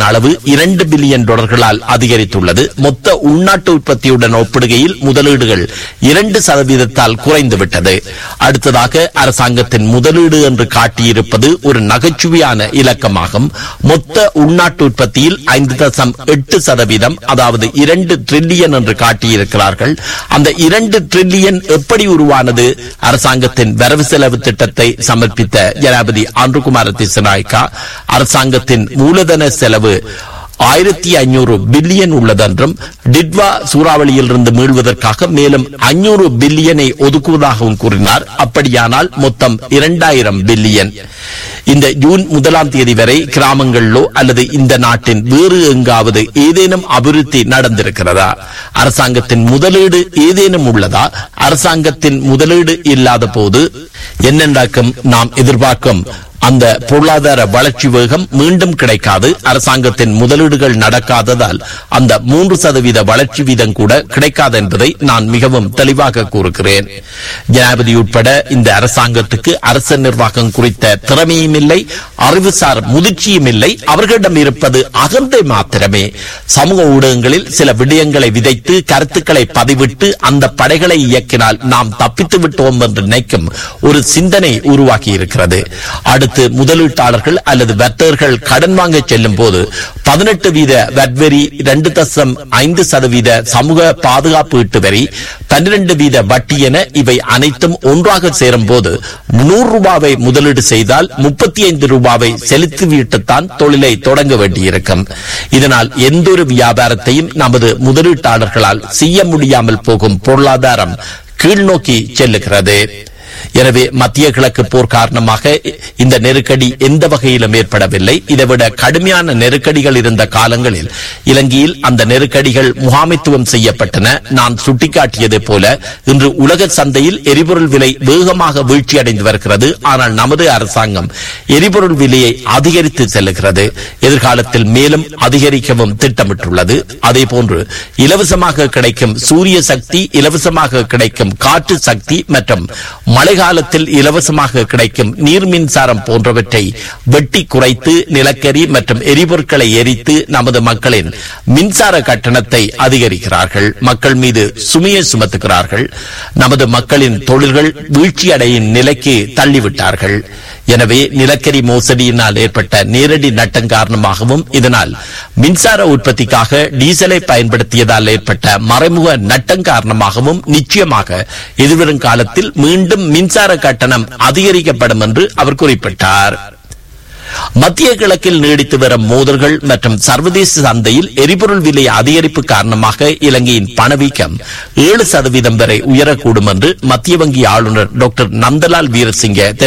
அளவு இரண்டு பில்லியன் டாலர்களால் அதிகரித்துள்ளது மொத்த உள்நாட்டு உற்பத்தியுடன் ஒப்பிடுகையில் முதலீடுகள் இரண்டு சதவீதத்தால் குறைந்துவிட்டது அடுத்ததாக அரசாங்கத்தின் முதலீடு என்று காட்டியிருப்பது ஒரு நகைச்சுவையான இலக்கமாகும் மொத்த உள்நாட்டு உற்பத்தியில் ஐந்து தசம் எட்டு சதவீதம் அதாவது இரண்டு டிரில்லியன் என்று காட்டியிருக்கிறார்கள் அந்த இரண்டு டிரில்லியன் எப்படி உருவானது அரசாங்கத்தின் வரவு செலவு திட்டத்தை சமர்ப்பித்த ஜனாபதி ஆண்டுகுமார திசநாயக்கா அரசாங்கத்தின் மூலதன செலவு ஆயிரத்தி ஐநூறு பில்லியன் உள்ளதென்றும் டிட்வா சூறாவளியில் இருந்து மீள்வதற்காக மேலும் ஐநூறு பில்லியனை ஒதுக்குவதாகவும் கூறினார் அப்படியானால் மொத்தம் இரண்டாயிரம் பில்லியன் இந்த ஜூன் முதலாம் தேதி வரை கிராமங்களிலோ அல்லது இந்த நாட்டின் வேறு எங்காவது ஏதேனும் அபிவிருத்தி நடந்திருக்கிறதா அரசாங்கத்தின் முதலீடு ஏதேனும் உள்ளதா அரசாங்கத்தின் முதலீடு இல்லாத போது என்னென்றாக்கும் நாம் எதிர்பார்க்கும் அந்த பொருளாதார வளர்ச்சி வேகம் மீண்டும் கிடைக்காது அரசாங்கத்தின் முதலீடுகள் நடக்காததால் அந்த மூன்று சதவீத வளர்ச்சி வீதம் கூட கிடைக்காது என்பதை நான் மிகவும் தெளிவாக கூறுகிறேன் ஜனாதிபதி உட்பட இந்த அரசாங்கத்துக்கு அரசு நிர்வாகம் குறித்த திறமையும் இல்லை அறிவுசார் முதிர்ச்சியும் இல்லை அவர்களிடம் இருப்பது அகந்தை மாத்திரமே சமூக ஊடகங்களில் சில விடயங்களை விதைத்து கருத்துக்களை பதிவிட்டு அந்த படைகளை இயக்கினால் நாம் தப்பித்து விட்டோம் என்று நினைக்கும் ஒரு சிந்தனை உருவாகி இருக்கிறது அடுத்து முதலீட்டாளர்கள் அல்லது வர்த்தகர்கள் கடன் வாங்க செல்லும் போது பதினெட்டு வீத வட்வரி இரண்டு தசம் ஐந்து சதவீத சமூக பாதுகாப்பு ஈட்டு வரி பன்னிரண்டு வீத வட்டி என இவை அனைத்தும் ஒன்றாக சேரும் போது நூறு ரூபாவை முதலீடு செய்தால் முப்பத்தி ஐந்து ரூபாவை செலுத்திவிட்டுத்தான் தொழிலை தொடங்க வேண்டியிருக்கும் இதனால் எந்த ஒரு வியாபாரத்தையும் நமது முதலீட்டாளர்களால் செய்ய முடியாமல் போகும் பொருளாதாரம் கீழ்நோக்கி செல்லுகிறது எனவே மத்திய கிழக்கு போர் காரணமாக இந்த நெருக்கடி எந்த வகையிலும் ஏற்படவில்லை இதைவிட கடுமையான நெருக்கடிகள் இருந்த காலங்களில் இலங்கையில் அந்த நெருக்கடிகள் முகாமைத்துவம் செய்யப்பட்டன நான் சுட்டிக்காட்டியது போல இன்று உலக சந்தையில் எரிபொருள் விலை வேகமாக வீழ்ச்சியடைந்து வருகிறது ஆனால் நமது அரசாங்கம் எரிபொருள் விலையை அதிகரித்து செல்லுகிறது எதிர்காலத்தில் மேலும் அதிகரிக்கவும் திட்டமிட்டுள்ளது அதே போன்று இலவசமாக கிடைக்கும் சூரிய சக்தி இலவசமாக கிடைக்கும் காற்று சக்தி மற்றும் மழை காலத்தில் இலவசமாக கிடைக்கும் நீர் மின்சாரம் போன்றவற்றை வெட்டி குறைத்து நிலக்கரி மற்றும் எரிபொருட்களை எரித்து நமது மக்களின் மின்சார கட்டணத்தை அதிகரிக்கிறார்கள் மக்கள் மீது சுமையை சுமத்துகிறார்கள் நமது மக்களின் தொழில்கள் வீழ்ச்சியடையும் நிலைக்கு தள்ளிவிட்டார்கள் எனவே நிலக்கரி மோசடியினால் ஏற்பட்ட நேரடி நட்டம் காரணமாகவும் இதனால் மின்சார உற்பத்திக்காக டீசலை பயன்படுத்தியதால் ஏற்பட்ட மறைமுக நட்டம் காரணமாகவும் நிச்சயமாக எதிர்வரும் காலத்தில் மீண்டும் மின்சார கட்டணம் அதிகரிக்கப்படும் என்று அவர் குறிப்பிட்டார் மத்திய கிழக்கில் நீடித்து வரும் மோதல்கள் மற்றும் சர்வதேச சந்தையில் எரிபொருள் விலை அதிகரிப்பு காரணமாக இலங்கையின் பணவீக்கம் ஏழு சதவீதம் வரை உயரக்கூடும் என்று மத்திய வங்கி ஆளுநர் டாக்டர் நந்தலால் வீரசிங்க